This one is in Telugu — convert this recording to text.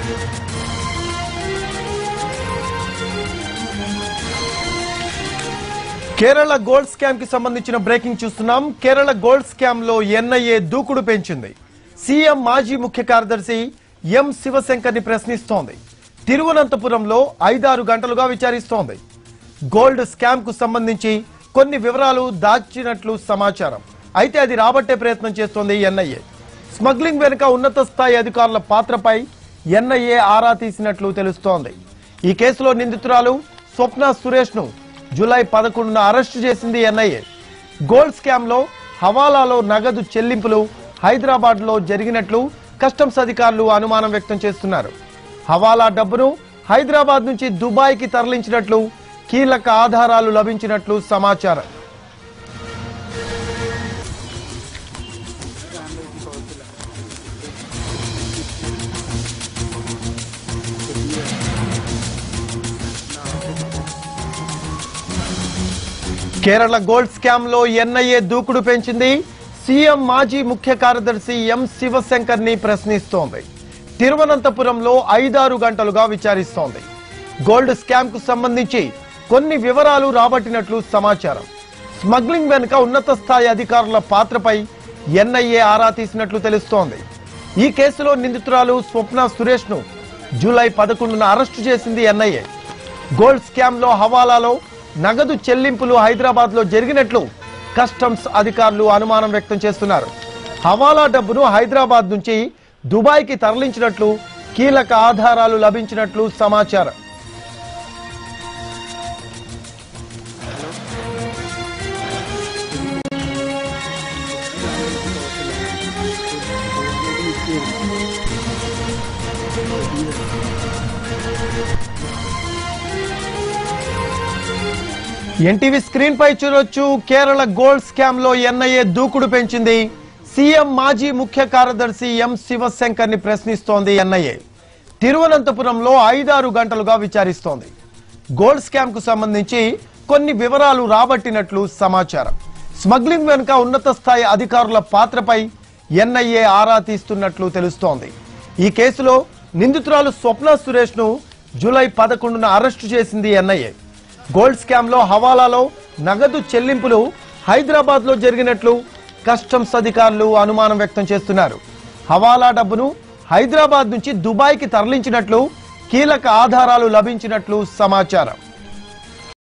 కేరళ గోల్డ్ స్కామ్ కి సంబంధించిన బ్రేకింగ్ చూస్తున్నాం కేరళ గోల్డ్ స్కామ్ లో ఎన్ఐఏ దూకుడు పెంచింది సీఎం మాజీ ముఖ్య కార్యదర్శి ఎం శివశంకర్ ని ప్రశ్నిస్తోంది తిరువనంతపురంలో ఐదారు గంటలుగా విచారిస్తోంది గోల్డ్ స్కామ్ కు సంబంధించి కొన్ని వివరాలు దాచినట్లు సమాచారం అయితే అది రాబట్టే ప్రయత్నం చేస్తోంది ఎన్ఐఏ స్మగ్లింగ్ వెనుక ఉన్నత స్థాయి అధికారుల పాత్రపై ఎన్ఐఏ ఆరా తీసినట్లు తెలుస్తోంది ఈ కేసులో నిందితురాలు స్వప్న సురేష్ ను జూలై పదకొండున అరెస్టు చేసింది ఎన్ఐఏ గోల్డ్ స్కామ్ లో హవాలాలో నగదు చెల్లింపులు హైదరాబాద్ లో జరిగినట్లు కస్టమ్స్ అధికారులు అనుమానం వ్యక్తం చేస్తున్నారు హవాలా డబ్బును హైదరాబాద్ నుంచి దుబాయ్ కి తరలించినట్లు కీలక ఆధారాలు లభించినట్లు సమాచారం కేరళ గోల్డ్ స్కామ్ లో ఎన్ఐఏ దూకుడు పెంచింది సీఎం మాజీ ముఖ్య కార్యదర్శి ఎం శివశంకర్ ని ప్రశ్నిస్తోంది తిరువనంతపురంలో ఐదారు గంటలుగా విచారిస్తోంది గోల్డ్ స్కామ్ కు సంబంధించి కొన్ని వివరాలు రాబట్టినట్లు సమాచారం స్మగ్లింగ్ వెనుక ఉన్నత స్థాయి అధికారుల పాత్రపై ఎన్ఐఏ ఆరా తీసినట్లు తెలుస్తోంది ఈ కేసులో నిందితురాలు స్వప్న సురేష్ ను జూలై పదకొండున అరెస్టు చేసింది ఎన్ఐఏ గోల్డ్ స్కామ్ లో హవాలాలో నగదు చెల్లింపులు హైదరాబాద్ లో జరిగినట్లు కస్టమ్స్ అధికారులు అనుమానం వ్యక్తం చేస్తున్నారు హవాలా డబ్బును హైదరాబాద్ నుంచి దుబాయ్ కి తరలించినట్లు కీలక ఆధారాలు లభించినట్లు సమాచారం ఎన్టీవీ స్క్రీన్ పై చూడొచ్చు కేరళ గోల్డ్ స్కామ్ లో ఎన్ఐఏ దూకుడు పెంచింది సీఎం మాజీ ముఖ్య కార్యదర్శి ఎం శివశంకర్ ని ప్రశ్నిస్తోంది ఎన్ఐఏ తిరువనంతపురంలో ఐదారు గంటలుగా విచారిస్తోంది గోల్డ్ స్కామ్ కు సంబంధించి కొన్ని వివరాలు రాబట్టినట్లు సమాచారం స్మగ్లింగ్ వెనుక ఉన్నత స్థాయి అధికారుల పాత్రపై ఎన్ఐఏ ఆరా తీస్తున్నట్లు తెలుస్తోంది ఈ కేసులో నిందితురాలు స్వప్న సురేష్ ను జూలై పదకొండున అరెస్టు చేసింది ఎన్ఐఏ గోల్డ్ స్కామ్ లో హవాలాలో నగదు చెల్లింపులు హైదరాబాద్ లో జరిగినట్లు కస్టమ్స్ అధికారులు అనుమానం వ్యక్తం చేస్తున్నారు హవాలా డబ్బును హైదరాబాద్ నుంచి దుబాయ్ కి తరలించినట్లు కీలక ఆధారాలు లభించినట్లు సమాచారం